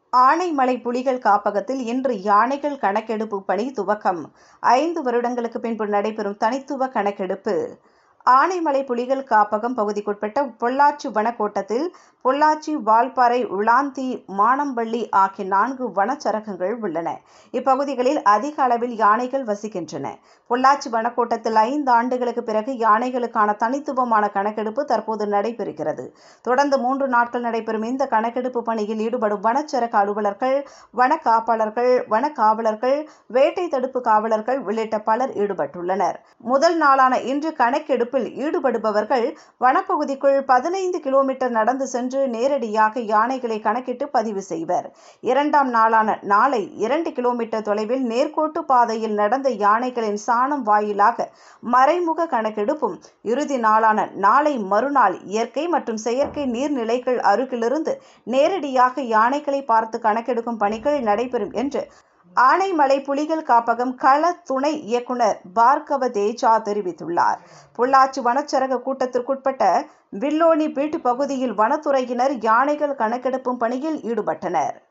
ஆனைமலை புலிகள் காப்பகத்தில் இன்று யானைகள் கணக்கெடுப்பு பணி துவக்கம் ஐந்து வருடங்களுக்கு பின்பு நடைபெறும் தனித்துவ கணக்கெடுப்பு ஆனைமலை புலிகள் காப்பகம் பகுதிக்குட்பட்ட பொள்ளாச்சி வனக்கோட்டத்தில் பொள்ளாச்சி வால்பாறை உளாந்தி மானம்பள்ளி ஆகிய நான்கு வனச்சரகங்கள் உள்ளன இப்பகுதிகளில் அதிக அளவில் யானைகள் வசிக்கின்றன பொள்ளாச்சி வனக்கோட்டத்தில் ஐந்து ஆண்டுகளுக்கு பிறகு யானைகளுக்கான தனித்துவமான கணக்கெடுப்பு தற்போது நடைபெறுகிறது தொடர்ந்து மூன்று நாட்கள் நடைபெறும் இந்த கணக்கெடுப்பு பணியில் ஈடுபடும் வனச்சரக அலுவலர்கள் வன காப்பாளர்கள் வன காவலர்கள் வேட்டை தடுப்பு காவலர்கள் உள்ளிட்ட பலர் ஈடுபட்டுள்ளனர் முதல் நாளான இன்று கணக்கெடுப்பில் ஈடுபடுபவர்கள் வனப்பகுதிக்குள் பதினைந்து கிலோமீட்டர் நடந்து சென்று நேரடியாக யானைகளை கணக்கிட்டு பதிவு செய்வர் இரண்டாம் நாளான நாளை இரண்டு கிலோமீட்டர் தொலைவில் நேர்கோட்டு பாதையில் நடந்த யானைகளின் சாணம் வாயிலாக மறைமுக கணக்கெடுப்பும் இறுதி நாளான நாளை மறுநாள் இயற்கை மற்றும் செயற்கை நீர்நிலைகள் அருகிலிருந்து நேரடியாக யானைகளை பார்த்து கணக்கெடுக்கும் பணிகள் நடைபெறும் என்று ஆனைமலை புலிகள் காப்பகம் கள துணை இயக்குனர் பார்கவ தேஜா தெரிவித்துள்ளார் பொள்ளாச்சி வனச்சரக கூட்டத்திற்குட்பட்ட வில்லோனி பீட்டு பகுதியில் வனத்துறையினர் யானைகள் கணக்கெடுப்பும் பணியில் ஈடுபட்டனர்